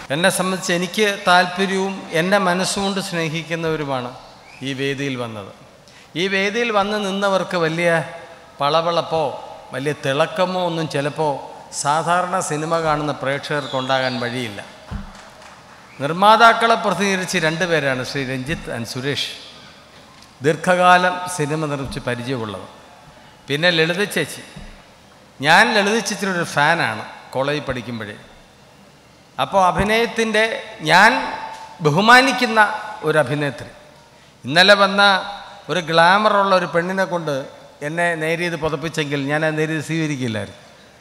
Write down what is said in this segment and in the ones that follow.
എന്നെ സംബന്ധിച്ച് എനിക്ക് താല്പര്യവും എൻ്റെ മനസ്സുകൊണ്ട് സ്നേഹിക്കുന്നവരുമാണ് ഈ വേദിയിൽ വന്നത് ഈ വേദിയിൽ വന്ന് നിന്നവർക്ക് വലിയ പളവളപ്പോ വലിയ തിളക്കമോ ഒന്നും ചിലപ്പോൾ സാധാരണ സിനിമ കാണുന്ന പ്രേക്ഷകർക്കുണ്ടാകാൻ വഴിയില്ല നിർമ്മാതാക്കളെ പ്രതിനിധീകരിച്ച് രണ്ടുപേരാണ് ശ്രീ രഞ്ജിത്ത് ആൻഡ് സുരേഷ് ദീർഘകാലം സിനിമ നിർമ്മിച്ച് പരിചയമുള്ളത് പിന്നെ ലളിത ചേച്ചി ഞാൻ ലളിത ചേച്ചിയുടെ ഒരു ഫാനാണ് കോളേജിൽ പഠിക്കുമ്പോഴേ അപ്പോൾ അഭിനയത്തിൻ്റെ ഞാൻ ബഹുമാനിക്കുന്ന ഒരു അഭിനേത്രി ഇന്നലെ വന്ന ഒരു ഗ്ലാമറുള്ള ഒരു പെണ്ണിനെ കൊണ്ട് എന്നെ നേരിയത് പുതപ്പിച്ചെങ്കിൽ ഞാൻ ആ നേരിയത് സ്വീകരിക്കില്ലായിരുന്നു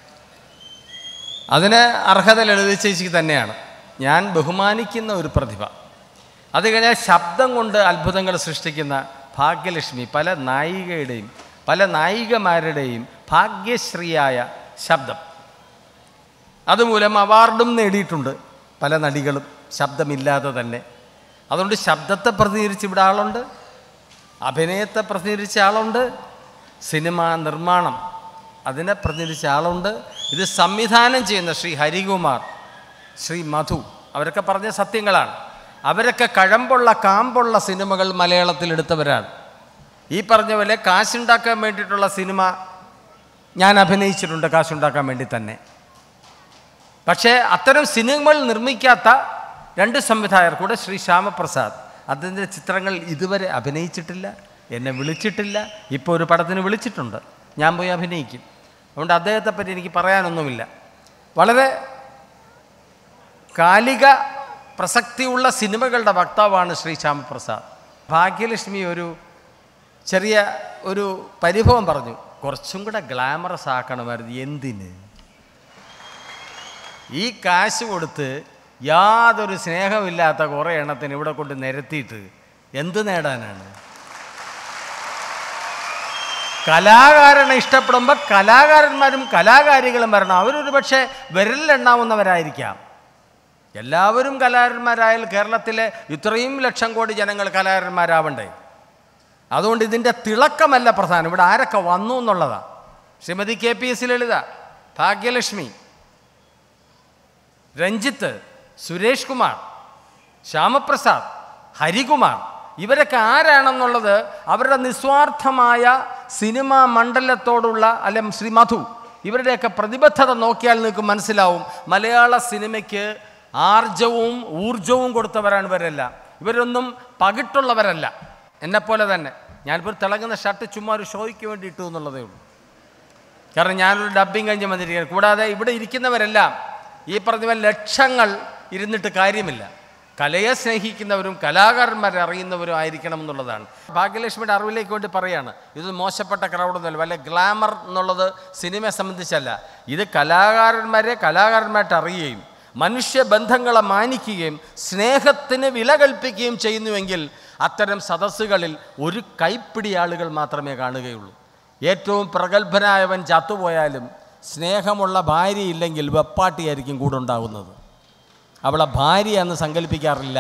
അതിന് അർഹത ലളിത ചേച്ചിക്ക് തന്നെയാണ് ഞാൻ ബഹുമാനിക്കുന്ന ഒരു പ്രതിഭ അത് കഴിഞ്ഞാൽ ശബ്ദം കൊണ്ട് അത്ഭുതങ്ങൾ സൃഷ്ടിക്കുന്ന ഭാഗ്യലക്ഷ്മി പല നായികയുടെയും പല നായികമാരുടെയും ഭാഗ്യശ്രീയായ ശബ്ദം അതുമൂലം അവാർഡും നേടിയിട്ടുണ്ട് പല നടികളും ശബ്ദമില്ലാതെ തന്നെ അതുകൊണ്ട് ശബ്ദത്തെ പ്രതിനിധീകരിച്ച് ഇവിടെ ആളുണ്ട് അഭിനയത്തെ പ്രതിനിധീകരിച്ച ആളുണ്ട് സിനിമ നിർമ്മാണം അതിനെ പ്രതിനിധീകരിച്ച ആളുണ്ട് ഇത് സംവിധാനം ചെയ്യുന്ന ശ്രീ ഹരികുമാർ ശ്രീ മധു അവരൊക്കെ പറഞ്ഞ സത്യങ്ങളാണ് അവരൊക്കെ കഴമ്പുള്ള കാമ്പുള്ള സിനിമകൾ മലയാളത്തിൽ എടുത്തവരാണ് ഈ പറഞ്ഞ പോലെ കാശുണ്ടാക്കാൻ വേണ്ടിയിട്ടുള്ള സിനിമ ഞാൻ അഭിനയിച്ചിട്ടുണ്ട് കാശുണ്ടാക്കാൻ വേണ്ടി തന്നെ പക്ഷേ അത്തരം സിനിമകൾ നിർമ്മിക്കാത്ത രണ്ട് സംവിധായകർ കൂടെ ശ്രീ ശ്യാമപ്രസാദ് അതിൻ്റെ ചിത്രങ്ങൾ ഇതുവരെ അഭിനയിച്ചിട്ടില്ല എന്നെ വിളിച്ചിട്ടില്ല ഇപ്പോൾ ഒരു പടത്തിന് വിളിച്ചിട്ടുണ്ട് ഞാൻ പോയി അഭിനയിക്കും അതുകൊണ്ട് അദ്ദേഹത്തെ പറ്റി എനിക്ക് പറയാനൊന്നുമില്ല വളരെ കാലിക പ്രസക്തിയുള്ള സിനിമകളുടെ വക്താവാണ് ശ്രീ ശ്യാമപ്രസാദ് ഭാഗ്യലക്ഷ്മി ഒരു ചെറിയ ഒരു പരിഭവം പറഞ്ഞു കുറച്ചും കൂടെ ഗ്ലാമറസ് ആക്കണമായിരുന്നു എന്തിന് ഈ കാശ് കൊടുത്ത് യാതൊരു സ്നേഹമില്ലാത്ത കുറേ എണ്ണത്തിന് ഇവിടെ കൊണ്ട് നിരത്തിയിട്ട് എന്ത് നേടാനാണ് കലാകാരനെ ഇഷ്ടപ്പെടുമ്പോൾ കലാകാരന്മാരും കലാകാരികളും വരണം അവരൊരു പക്ഷേ വിരലിലെണ്ണാവുന്നവരായിരിക്കാം എല്ലാവരും കലാകാരന്മാരായാൽ കേരളത്തിലെ ഇത്രയും ലക്ഷം കോടി ജനങ്ങൾ കലാകാരന്മാരാവണ്ടേ അതുകൊണ്ട് ഇതിൻ്റെ തിളക്കമല്ല പ്രധാനം ഇവിടെ ആരൊക്കെ വന്നു എന്നുള്ളതാണ് Shrimati K P S Lalitha Bhagyalakshmi Ranjith Suresh Kumar Shyamaprasad Harikumar ഇവരൊക്കെ ആരാണെന്നുള്ളത് അവരുടെ നിസ്വാർത്ഥമായ സിനിമാ മണ്ഡലത്തോടുള്ള അല്ലെ ശ്രീ മധു ഇവരുടെയൊക്കെ പ്രതിബദ്ധത നോക്കിയാൽ നിങ്ങൾക്ക് മനസ്സിലാവും മലയാള സിനിമയ്ക്ക് ആർജവും ഊർജവും കൊടുത്തവരാണ് ഇവരെല്ലാം ഇവരൊന്നും പകിട്ടുള്ളവരല്ല എന്നെപ്പോലെ തന്നെ ഞാനിപ്പോൾ തിളങ്ങുന്ന ഷർട്ട് ചുമ്മാ ഒരു ഷോയ്ക്ക് വേണ്ടി ഇട്ടു എന്നുള്ളതേ ഉള്ളൂ കാരണം ഞാനൊരു ഡബ്ബിങ് കഴിഞ്ഞ് വന്നിരിക്കുകയാണ് കൂടാതെ ഇവിടെ ഇരിക്കുന്നവരെല്ലാം ഈ പറഞ്ഞ പോലെ ലക്ഷങ്ങൾ ഇരുന്നിട്ട് കാര്യമില്ല കലയെ സ്നേഹിക്കുന്നവരും കലാകാരന്മാരെ അറിയുന്നവരും ആയിരിക്കണം എന്നുള്ളതാണ് ഭാഗ്യലക്ഷ്മിയുടെ അറിവിലേക്ക് വേണ്ടി പറയാണ് ഇത് മോശപ്പെട്ട ക്രൗഡൊന്നുമല്ല വല്ല ഗ്ലാമർ എന്നുള്ളത് സിനിമയെ സംബന്ധിച്ചല്ല ഇത് കലാകാരന്മാരെ കലാകാരന്മാരായിട്ട് അറിയുകയും മനുഷ്യബന്ധങ്ങളെ മാനിക്കുകയും സ്നേഹത്തിന് വില കൽപ്പിക്കുകയും ചെയ്യുന്നുവെങ്കിൽ അത്തരം സദസ്സുകളിൽ ഒരു കൈപ്പിടി ആളുകൾ മാത്രമേ കാണുകയുള്ളൂ ഏറ്റവും പ്രഗത്ഭനായവൻ ചത്തുപോയാലും സ്നേഹമുള്ള ഭാര്യയില്ലെങ്കിൽ വെപ്പാട്ടിയായിരിക്കും കൂടെ ഉണ്ടാകുന്നത് അവളെ ഭാര്യ എന്ന് സങ്കല്പിക്കാറില്ല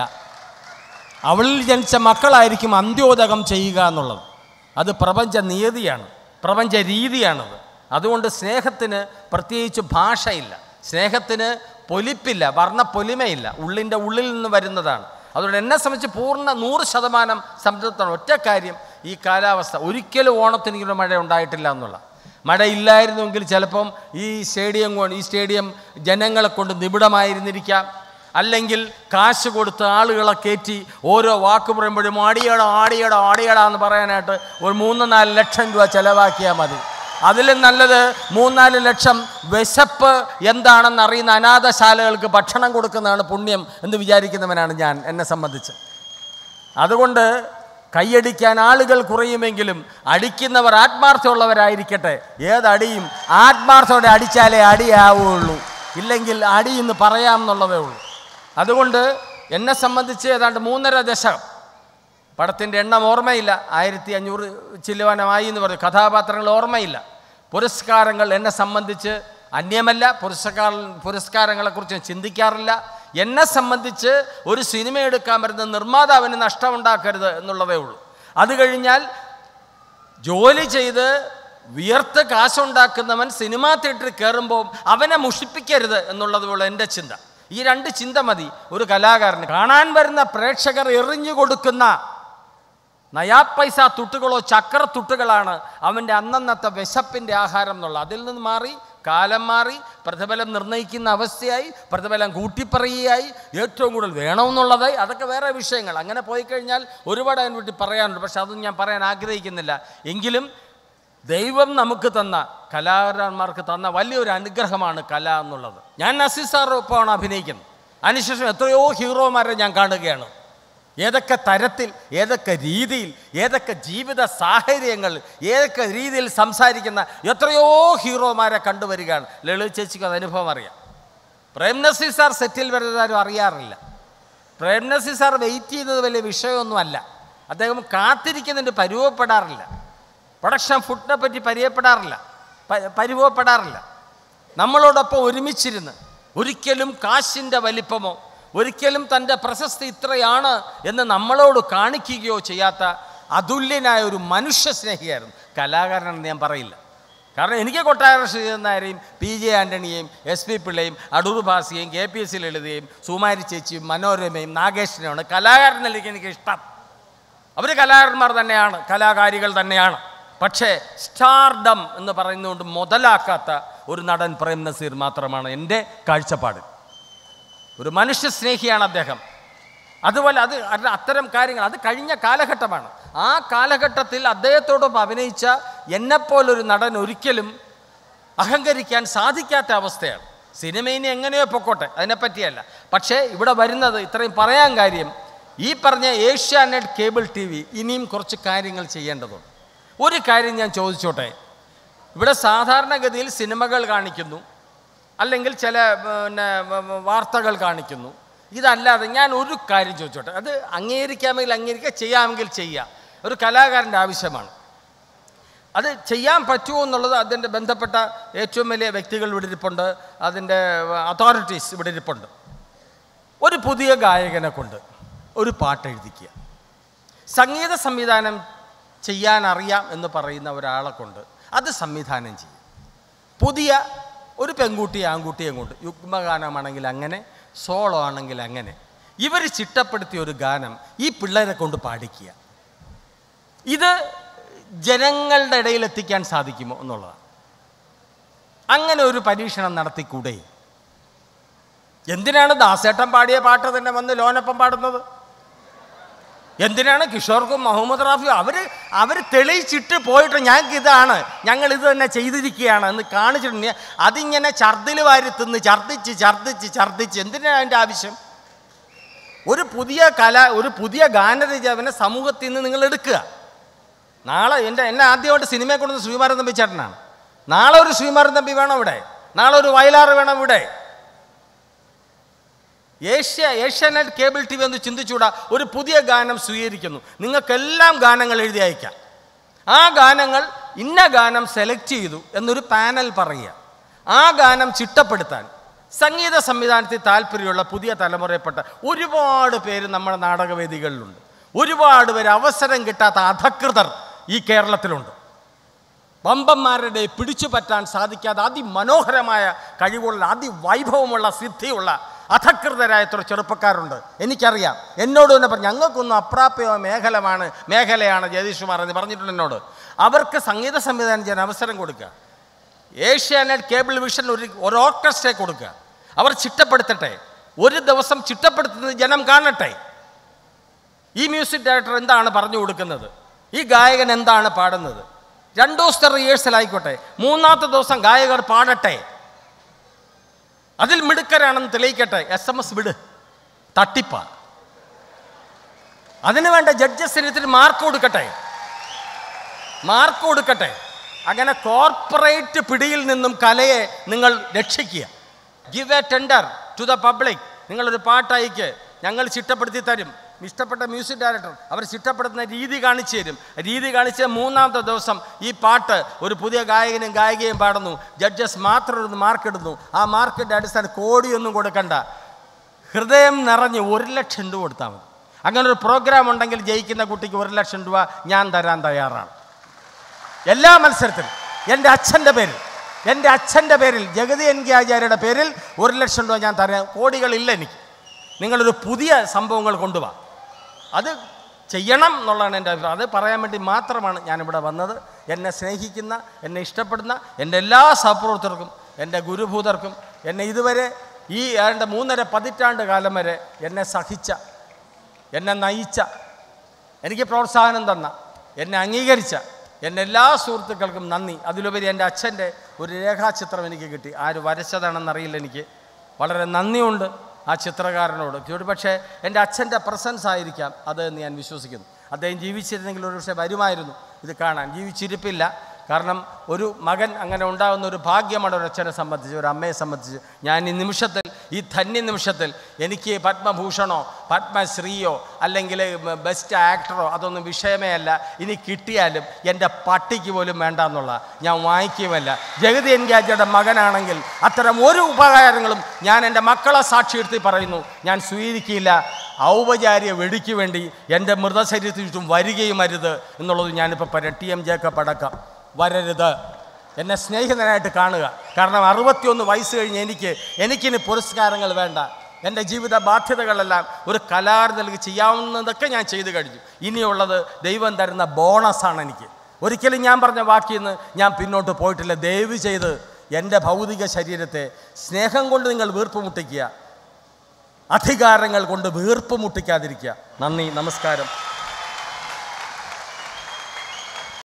അവളിൽ ജനിച്ച മക്കളായിരിക്കും അന്ത്യോദകം ചെയ്യുക എന്നുള്ളത് അത് പ്രപഞ്ച നിയതിയാണ് പ്രപഞ്ച രീതിയാണത് അതുകൊണ്ട് സ്നേഹത്തിന് പ്രത്യേകിച്ച് ഭാഷയില്ല സ്നേഹത്തിന് പൊലിപ്പില്ല വർണ്ണ പൊലിമയില്ല ഉള്ളിൻ്റെ ഉള്ളിൽ നിന്ന് വരുന്നതാണ് അതുകൊണ്ട് എന്നെ സംബന്ധിച്ച് പൂർണ്ണ നൂറ് ശതമാനം സംതൃപ്തമാണ് ഒറ്റ കാര്യം ഈ കാലാവസ്ഥ ഒരിക്കലും ഓണത്തിന് ഇങ്ങനെ മഴ ഉണ്ടായിട്ടില്ല എന്നുള്ള മഴ ഇല്ലായിരുന്നുവെങ്കിൽ ചിലപ്പം ഈ സ്റ്റേഡിയം കൊണ്ട് ഈ സ്റ്റേഡിയം ജനങ്ങളെ കൊണ്ട് നിബിഡമായിരുന്നിരിക്കാം അല്ലെങ്കിൽ കാശ് കൊടുത്ത് ആളുകളെ കയറ്റി ഓരോ വാക്ക് പറയുമ്പോഴും ആടിയടോ ആടിയടോ ആടിയടാ എന്ന് പറയാനായിട്ട് ഒരു മൂന്ന് നാല് ലക്ഷം രൂപ ചിലവാക്കിയാൽ മതി അതിലും നല്ലത് മൂന്നാല് ലക്ഷം വിശപ്പ് എന്താണെന്ന് അറിയുന്ന അനാഥശാലകൾക്ക് ഭക്ഷണം കൊടുക്കുന്നതാണ് പുണ്യം എന്ന് വിചാരിക്കുന്നവനാണ് ഞാൻ എന്നെ സംബന്ധിച്ച് അതുകൊണ്ട് കൈയടിക്കാൻ ആളുകൾ കുറയുമെങ്കിലും അടിക്കുന്നവർ ആത്മാർത്ഥമുള്ളവരായിരിക്കട്ടെ ഏതടിയും ആത്മാർത്ഥത്തോടെ അടിച്ചാലേ അടിയാവുള്ളൂ ഇല്ലെങ്കിൽ അടി എന്ന് പറയാം എന്നുള്ളതേ ഉള്ളൂ അതുകൊണ്ട് എന്നെ സംബന്ധിച്ച് ഏതാണ്ട് മൂന്നര ദശകം പടത്തിൻ്റെ എണ്ണം ഓർമ്മയില്ല ആയിരത്തി അഞ്ഞൂറ് ചില്ലുവാനമായി എന്ന് പറയും കഥാപാത്രങ്ങൾ ഓർമ്മയില്ല പുരസ്കാരങ്ങൾ എന്നെ സംബന്ധിച്ച് അന്യമല്ല പുരസ്കാര പുരസ്കാരങ്ങളെക്കുറിച്ച് ഞാൻ ചിന്തിക്കാറില്ല എന്നെ സംബന്ധിച്ച് ഒരു സിനിമ എടുക്കാൻ വരുന്ന നിർമ്മാതാവിന് നഷ്ടമുണ്ടാക്കരുത് എന്നുള്ളതേ ഉള്ളൂ അത് കഴിഞ്ഞാൽ ജോലി ചെയ്ത് വിയർത്ത് കാശുണ്ടാക്കുന്നവൻ സിനിമാ തിയേറ്ററിൽ കയറുമ്പോൾ അവനെ മുഷിപ്പിക്കരുത് എന്നുള്ളത് പോലെ എൻ്റെ ചിന്ത ഈ രണ്ട് ചിന്ത മതി ഒരു കലാകാരന് കാണാൻ വരുന്ന പ്രേക്ഷകർ എറിഞ്ഞു കൊടുക്കുന്ന നയാപ്പൈസ തുട്ടുകളോ ചക്രത്തുട്ടുകളാണ് അവൻ്റെ അന്നന്നത്തെ വിശപ്പിൻ്റെ ആഹാരം എന്നുള്ള അതിൽ നിന്ന് മാറി കാലം മാറി പ്രതിഫലം നിർണ്ണയിക്കുന്ന അവസ്ഥയായി പ്രതിഫലം കൂട്ടിപ്പറയുകയായി ഏറ്റവും കൂടുതൽ വേണമെന്നുള്ളതായി അതൊക്കെ വേറെ വിഷയങ്ങൾ അങ്ങനെ പോയി കഴിഞ്ഞാൽ ഒരുപാട് അതിനെ പറ്റി പറയാനുണ്ട് പക്ഷെ അതൊന്നും ഞാൻ പറയാൻ ആഗ്രഹിക്കുന്നില്ല എങ്കിലും ദൈവം നമുക്ക് തന്ന കലാകാരന്മാർക്ക് തന്ന വലിയൊരു അനുഗ്രഹമാണ് കല എന്നുള്ളത് ഞാൻ നസീർ സാറൊപ്പമാണ് അഭിനയിക്കുന്നത് അതിനുശേഷം എത്രയോ ഹീറോമാരെ ഞാൻ കാണുകയാണ് ഏതൊക്കെ തരത്തിൽ ഏതൊക്കെ രീതിയിൽ ഏതൊക്കെ ജീവിത സാഹചര്യങ്ങൾ ഏതൊക്കെ രീതിയിൽ സംസാരിക്കുന്ന എത്രയോ ഹീറോമാരെ കണ്ടുവരികയാണ് ലളിത് ചേച്ചിക്ക് അത് അനുഭവം അറിയാം പ്രേം നസീർ സാർ സെറ്റിൽ വരുന്നതാരും അറിയാറില്ല പ്രേം നസീർ സാർ വെയിറ്റ് ചെയ്യുന്നത് വലിയ വിഷയമൊന്നുമല്ല അദ്ദേഹം കാത്തിരിക്കുന്നതിന് പരുവപ്പെടാറില്ല പ്രൊഡക്ഷൻ ഫുഡിനെ പറ്റി പരിചയപ്പെടാറില്ല പ- പരുവപ്പെടാറില്ല നമ്മളോടൊപ്പം ഒരുമിച്ചിരുന്ന് ഒരിക്കലും കാശിൻ്റെ വലിപ്പമോ ഒരിക്കലും തൻ്റെ പ്രശസ്തി ഇത്രയാണ് എന്ന് നമ്മളോട് കാണിക്കുകയോ ചെയ്യാത്ത അതുല്യനായ ഒരു മനുഷ്യ സ്നേഹിയായിരുന്നു കലാകാരനെന്ന് ഞാൻ പറയില്ല കാരണം എനിക്ക് കൊട്ടാര ശ്രീനാരെയും പി ജെ ആൻ്റണിയെയും എസ് പി പിള്ളയും അടൂർ ഭാസിയെയും കെ പി എസ് ലളിതയും സുമാരി ചേച്ചിയും മനോരമയും നാഗേഷിനെയാണ് കലാകാരൻ നിലയ്ക്ക് എനിക്ക് ഇഷ്ടം അവർ കലാകാരന്മാർ തന്നെയാണ് കലാകാരികൾ തന്നെയാണ് പക്ഷേ സ്റ്റാർഡം എന്ന് പറയുന്നതുകൊണ്ട് മുതലാക്കാത്ത ഒരു നടൻ പ്രേം നസീർ മാത്രമാണ് എൻ്റെ കാഴ്ചപ്പാട് ഒരു മനുഷ്യ സ്നേഹിയാണ് അദ്ദേഹം അതുപോലെ അത് അത് അത്തരം കാര്യങ്ങൾ അത് കഴിഞ്ഞ കാലഘട്ടമാണ് ആ കാലഘട്ടത്തിൽ അദ്ദേഹത്തോടൊപ്പം അഭിനയിച്ച എന്നെപ്പോലൊരു നടൻ ഒരിക്കലും അഹങ്കരിക്കാൻ സാധിക്കാത്ത അവസ്ഥയാണ് സിനിമയിനെ എങ്ങനെയോ പൊക്കോട്ടെ അതിനെപ്പറ്റിയല്ല പക്ഷേ ഇവിടെ വരുന്നത് ഇത്രയും പറയാൻ കാര്യം ഈ പറഞ്ഞ ഏഷ്യാനെറ്റ് കേബിൾ ടി വി ഇനിയും കുറച്ച് കാര്യങ്ങൾ ചെയ്യേണ്ടതുണ്ട് ഒരു കാര്യം ഞാൻ ചോദിച്ചോട്ടെ ഇവിടെ സാധാരണഗതിയിൽ സിനിമകൾ കാണിക്കുന്നു അല്ലെങ്കിൽ ചില പിന്നെ വ- വ- വാർത്തകൾ കാണിക്കുന്നു ഇതല്ലാതെ ഞാൻ ഒരു കാര്യം ചോദിച്ചോട്ടെ അത് അംഗീകരിക്കാമെങ്കിൽ അംഗീകരിക്കുക ചെയ്യാമെങ്കിൽ ചെയ്യാം ഒരു കലാകാരൻ്റെ ആവശ്യമാണ് അത് ചെയ്യാൻ പറ്റുമോ എന്നുള്ളത് അതിൻ്റെ ബന്ധപ്പെട്ട ഏറ്റവും വലിയ വ്യക്തികൾ ഇവിടെ ഇരിപ്പുണ്ട് അതിൻ്റെ അതോറിറ്റീസ് ഇവിടെ ഇരിപ്പുണ്ട് ഒരു പുതിയ ഗായകനെ കൊണ്ട് ഒരു പാട്ട് എഴുതിക്കുക സംഗീത സംവിധാനം ചെയ്യാൻ അറിയാം എന്ന് പറയുന്ന ഒരാളെ കൊണ്ട് അത് സംവിധാനം ചെയ്യും പുതിയ ഒരു പെൺകുട്ടിയെ ആൺകുട്ടിയെ കൊണ്ട് യുഗ്മഗാനമാണെങ്കിൽ അങ്ങനെ സോളോ ആണെങ്കിൽ അങ്ങനെ ഇവർ ചിട്ടപ്പെടുത്തിയ ഒരു ഗാനം ഈ പിള്ളേരെ കൊണ്ട് പാടിക്കുക ഇത് ജനങ്ങളുടെ ഇടയിൽ എത്തിക്കാൻ സാധിക്കുമോ എന്നുള്ളതാണ് അങ്ങനെ ഒരു പരീക്ഷണം നടത്തിക്കൂടെ എന്തിനാണ് ദാസേട്ടൻ പാടിയ പാട്ട് തന്നെ വന്ന് ലോനപ്പം പാടുന്നത് എന്തിനാണ് കിഷോർക്കും മുഹമ്മദ് റാഫിയും അവർ അവർ തെളിയിച്ചിട്ട് പോയിട്ട് ഞങ്ങൾക്ക് ഇതാണ് ഞങ്ങൾ ഇത് തന്നെ ചെയ്തിരിക്കുകയാണ് എന്ന് കാണിച്ചിട്ടുണ്ടെങ്കിൽ അതിങ്ങനെ ഛർദിൽ വാരി തിന്ന് ഛർദിച്ച് ഛർദിച്ച് ഛർദിച്ച് എന്തിനാണ് അതിൻ്റെ ആവശ്യം ഒരു പുതിയ കല ഒരു പുതിയ ഗാനരചവനെ സമൂഹത്തിൽ നിന്ന് നിങ്ങൾ എടുക്കുക നാളെ എൻ്റെ എന്നെ ആദ്യമായിട്ട് സിനിമയെ കൊണ്ടുവന്ന ശ്രീമാരൻ തമ്പി ചേട്ടനാണ് നാളെ ഒരു ശ്രീമാരൻ തമ്പി വേണം ഇവിടെ നാളെ ഒരു വയലാറ് വേണം ഇവിടെ Asia Asianet cable T V എന്ന് ചിന്തിച്ചൂടാ ഒരു പുതിയ ഗാനം സ്വീകരിക്കുന്നു നിങ്ങൾക്കെല്ലാം ഗാനങ്ങൾ എഴുതി അയക്കാം ആ ഗാനങ്ങൾ ഇന്ന ഗാനം സെലക്ട് ചെയ്തു എന്നൊരു പാനൽ പറയുക ആ ഗാനം ചിട്ടപ്പെടുത്താൻ സംഗീത സംവിധാനത്തിൽ താല്പര്യമുള്ള പുതിയ തലമുറയിൽപ്പെട്ട ഒരുപാട് പേര് നമ്മുടെ നാടകവേദികളിലുണ്ട് ഒരുപാട് പേര് അവസരം കിട്ടാത്ത അധകൃതർ ഈ കേരളത്തിലുണ്ട് വമ്പന്മാരുടെ പിടിച്ചു പറ്റാൻ സാധിക്കാതെ അതിമനോഹരമായ കഴിവുള്ള അതിവൈഭവമുള്ള സിദ്ധിയുള്ള അധകൃതരായ എത്ര ചെറുപ്പക്കാരുണ്ട് എനിക്കറിയാം എന്നോട് തന്നെ പറഞ്ഞു ഞങ്ങൾക്കൊന്നും അപ്രാപ്യ മേഖലമാണ് മേഖലയാണ് ജഗദീഷ് കുമാർ എന്ന് പറഞ്ഞിട്ടുണ്ട് എന്നോട് അവർക്ക് സംഗീത സംവിധാനം ചെയ്യാൻ അവസരം കൊടുക്കുക ഏഷ്യാനെറ്റ് കേബിൾ വിഷൻ ഒരു ഒരു ഓർക്കസ്ട്രയെ കൊടുക്കുക അവർ ചിട്ടപ്പെടുത്തട്ടെ ഒരു ദിവസം ചിട്ടപ്പെടുത്തുന്നത് ജനം കാണട്ടെ ഈ മ്യൂസിക് ഡയറക്ടർ എന്താണ് പറഞ്ഞു കൊടുക്കുന്നത് ഈ ഗായകൻ എന്താണ് പാടുന്നത് രണ്ടു ദിവസത്തെ റിഹേഴ്സൽ ആയിക്കോട്ടെ മൂന്നാമത്തെ ദിവസം ഗായകർ പാടട്ടെ അതിൽ മിടുക്കരാണെന്ന് തെളിയിക്കട്ടെ എസ് എം എസ് വിട് തട്ടിപ്പ അതിനു വേണ്ട ജഡ്ജസിന് ഇത്തിരി മാർക്ക് കൊടുക്കട്ടെ മാർക്ക് കൊടുക്കട്ടെ അങ്ങനെ കോർപ്പറേറ്റ് പിടിയിൽ നിന്നും കലയെ നിങ്ങൾ രക്ഷിക്കുക give a tender to the public നിങ്ങളൊരു പാട്ട് അയക്ക് ഞങ്ങൾ ചിട്ടപ്പെടുത്തി തരും ഇഷ്ടപ്പെട്ട മ്യൂസിക് ഡയറക്ടർ അവർ ചിട്ടപ്പെടുത്തുന്ന രീതി കാണിച്ചു തരും രീതി കാണിച്ച മൂന്നാമത്തെ ദിവസം ഈ പാട്ട് ഒരു പുതിയ ഗായകനും ഗായികയും പാടുന്നു ജഡ്ജസ് മാത്രം ഒരു മാർക്ക് ഇടുന്നു ആ മാർക്കിൻ്റെ അടിസ്ഥാനം കോടിയൊന്നും കൊടുക്കണ്ട ഹൃദയം നിറഞ്ഞ് ഒരു ലക്ഷം രൂപ കൊടുത്താൽ മതി അങ്ങനെ ഒരു പ്രോഗ്രാം ഉണ്ടെങ്കിൽ ജയിക്കുന്ന കുട്ടിക്ക് ഒരു ലക്ഷം രൂപ ഞാൻ തരാൻ തയ്യാറാണ് എല്ലാ മത്സരത്തിലും എൻ്റെ അച്ഛൻ്റെ പേരിൽ എൻ്റെ അച്ഛൻ്റെ പേരിൽ ജഗതി എൻ കെ ആചാര്യയുടെ പേരിൽ ഒരു ലക്ഷം രൂപ ഞാൻ തരാം കോടികളില്ല എനിക്ക് നിങ്ങളൊരു പുതിയ സംഭവങ്ങൾ കൊണ്ടുവാ അത് ചെയ്യണം എന്നുള്ളതാണ് എൻ്റെ അഭിപ്രായം അത് പറയാൻ വേണ്ടി മാത്രമാണ് ഞാനിവിടെ വന്നത് എന്നെ സ്നേഹിക്കുന്ന എന്നെ ഇഷ്ടപ്പെടുന്ന എൻ്റെ എല്ലാ സഹപ്രവർത്തകർക്കും എൻ്റെ ഗുരുഭൂതർക്കും എന്നെ ഇതുവരെ ഈ ഏണ്ട മൂന്നര പതിറ്റാണ്ട് കാലം വരെ എന്നെ സഹിച്ച എന്നെ നയിച്ച എനിക്ക് പ്രോത്സാഹനം തന്ന എന്നെ അംഗീകരിച്ച എൻ്റെ എല്ലാ സുഹൃത്തുക്കൾക്കും നന്ദി അതിലുപരി എൻ്റെ അച്ഛൻ്റെ ഒരു രേഖാചിത്രം എനിക്ക് കിട്ടി ആര് വരച്ചതാണെന്നറിയില്ല എനിക്ക് വളരെ നന്ദിയുണ്ട് ആ ചിത്രകാരനോട് ഒരുപക്ഷെ എൻ്റെ അച്ഛൻ്റെ പ്രസൻസ് ആയിരിക്കാം അത് എന്ന് ഞാൻ വിശ്വസിക്കുന്നു അദ്ദേഹം ജീവിച്ചിരുന്നെങ്കിൽ ഒരു പക്ഷേ വരുമായിരുന്നു ഇത് കാണാൻ ജീവിച്ചിരിപ്പില്ല കാരണം ഒരു മകൻ അങ്ങനെ ഉണ്ടാകുന്ന ഒരു ഭാഗ്യമാണ് ഒരു അച്ഛനെ സംബന്ധിച്ച് ഒരു അമ്മയെ സംബന്ധിച്ച് ഞാൻ ഈ നിമിഷത്തിൽ ഈ ധന്യ നിമിഷത്തിൽ എനിക്ക് പത്മഭൂഷണോ പത്മശ്രീയോ അല്ലെങ്കിൽ ബെസ്റ്റ് ആക്ടറോ അതൊന്നും വിഷയമേ അല്ല ഇനി കിട്ടിയാലും എൻ്റെ പട്ടിക്ക് പോലും വേണ്ട എന്നുള്ള ഞാൻ വാങ്ങിക്കുകയുമല്ല ജഗതി എൻഗാജയുടെ മകനാണെങ്കിൽ അത്തരം ഒരു ഉപകാരങ്ങളും ഞാൻ എൻ്റെ മക്കളെ സാക്ഷിയെടുത്ത് പറയുന്നു ഞാൻ സ്വീകരിക്കില്ല ഔപചാരിക വെടിക്ക് വേണ്ടി എൻ്റെ മൃതശരീരത്തിന് ചുറ്റും വരികയും അരുത് എന്നുള്ളത് ഞാനിപ്പോൾ പറയാം ടി എം ജേക്കബ് അടക്കം വരരുത് എന്നെ സ്നേഹിതനായിട്ട് കാണുക കാരണം അറുപത്തിയൊന്ന് വയസ്സ് കഴിഞ്ഞ് എനിക്ക് എനിക്കിനി പുരസ്കാരങ്ങൾ വേണ്ട എൻ്റെ ജീവിത ബാധ്യതകളെല്ലാം ഒരു കലാകാരനിലേക്ക് ചെയ്യാവുന്നതൊക്കെ ഞാൻ ചെയ്തു കഴിഞ്ഞു ഇനിയുള്ളത് ദൈവം തരുന്ന ബോണസാണ് എനിക്ക് ഒരിക്കലും ഞാൻ പറഞ്ഞ വാക്കിൽ നിന്ന് ഞാൻ പിന്നോട്ട് പോയിട്ടില്ല ദയവ് ചെയ്ത് എൻ്റെ ഭൗതിക ശരീരത്തെ സ്നേഹം കൊണ്ട് നിങ്ങൾ വീർപ്പ് മുട്ടിക്കുക അധികാരങ്ങൾ കൊണ്ട് വീർപ്പ് മുട്ടിക്കാതിരിക്കുക നന്ദി നമസ്കാരം